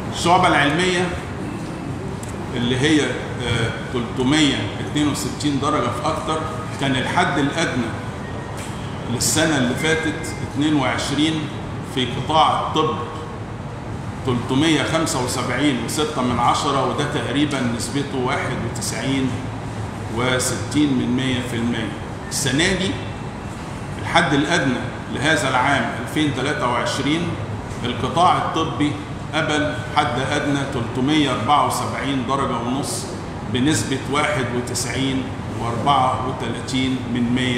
الشعبة العلمية اللي هي آه، 362 درجة في أكتر كان الحد الأدنى للسنة اللي فاتت 22 في قطاع الطب 375 و6 من عشرة وده تقريبا نسبته 91 و60 من 100% السنة دي الحد الأدنى لهذا العام 2023 القطاع الطبي قبل حد أدنى 374 درجة ونص بنسبة 91 و34 من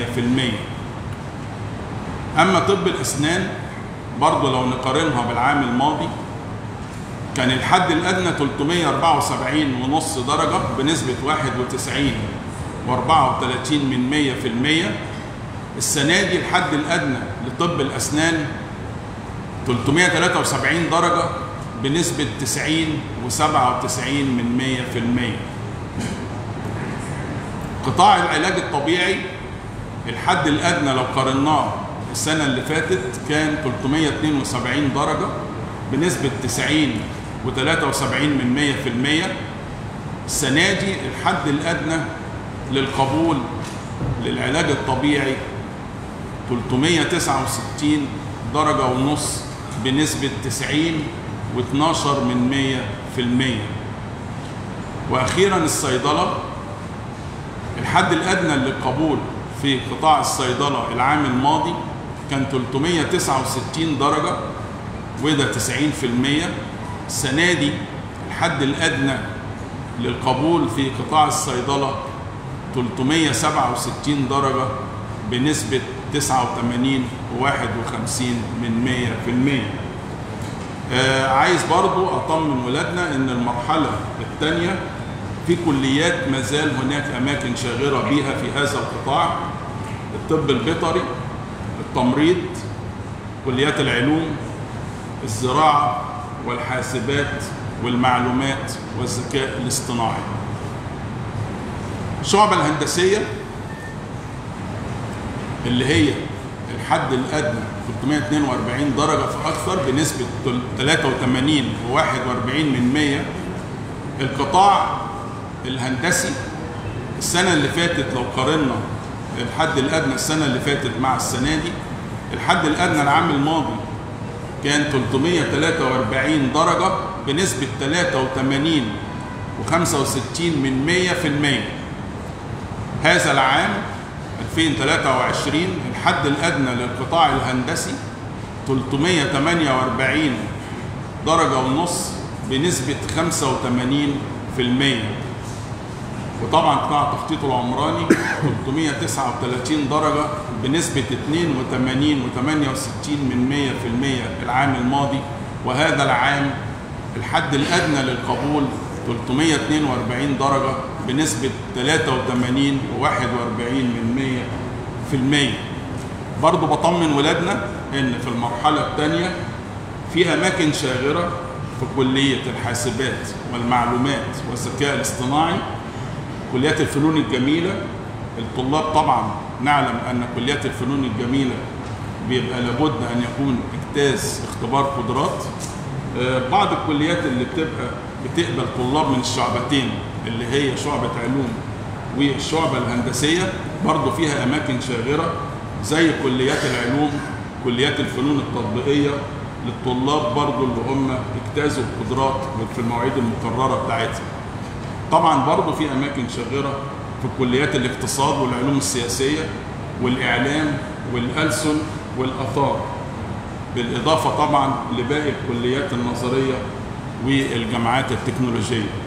100% أما طب الأسنان برضه لو نقارنها بالعام الماضي كان الحد الأدنى 374 ونص درجة بنسبة 91 و34 من 100% السنة دي الحد الأدنى لطب الأسنان 373 درجة بنسبة 90 و97 من 100% قطاع العلاج الطبيعي الحد الأدنى لو قارناه السنة اللي فاتت كان 372 درجة بنسبة 90 و73 من 100% السنة دي الحد الأدنى للقبول للعلاج الطبيعي 369 درجة ونص بنسبة 90 و12 من 100% وأخيرا الصيدلة الحد الأدنى للقبول في قطاع الصيدلة العام الماضي كان 369 درجة وده 90% السنة دي الحد الأدنى للقبول في قطاع الصيدلة 367 درجة بنسبة 89 و51 من 100% آه عايز برضو أطمن ولادنا إن المرحلة الثانية في كليات ما زال هناك أماكن شاغرة بها في هذا القطاع الطب البيطري التمريض كليات العلوم الزراعة والحاسبات والمعلومات والذكاء الاصطناعي الشعبة الهندسية اللي هي الحد الأدنى 342 درجة فأكثر بنسبة 83 و41 من 100 القطاع الهندسي السنة اللي فاتت لو قارنا الحد الأدنى السنة اللي فاتت مع السنة دي الحد الأدنى العام الماضي كان 343 درجة بنسبة 83 و65 من 100% هذا العام 2023 الحد الأدنى للقطاع الهندسي 348 درجة ونص بنسبة 85% وطبعا قطاع التخطيط العمراني 339 درجة بنسبة 82 و68 من 100% العام الماضي وهذا العام الحد الأدنى للقبول 342 درجة بنسبة 83 و41 من 100% برضو بطمن ولادنا ان في المرحلة الثانية في أماكن شاغرة في كلية الحاسبات والمعلومات والذكاء الاصطناعي كليات الفنون الجميلة الطلاب طبعا نعلم أن كليات الفنون الجميلة بيبقى لابد أن يكون اجتاز اختبار قدرات بعض الكليات اللي بتبقى بتقبل طلاب من الشعبتين اللي هي شعبة علوم والشعبة الهندسية برضو فيها أماكن شاغرة زي كليات العلوم كليات الفنون التطبيقية للطلاب برضو اللي هم اجتازوا القدرات في المواعيد المقررة بتاعتهم طبعا برضو في أماكن شاغرة في كليات الاقتصاد والعلوم السياسية والإعلام والألسن والآثار بالإضافة طبعا لباقي الكليات النظرية والجامعات التكنولوجية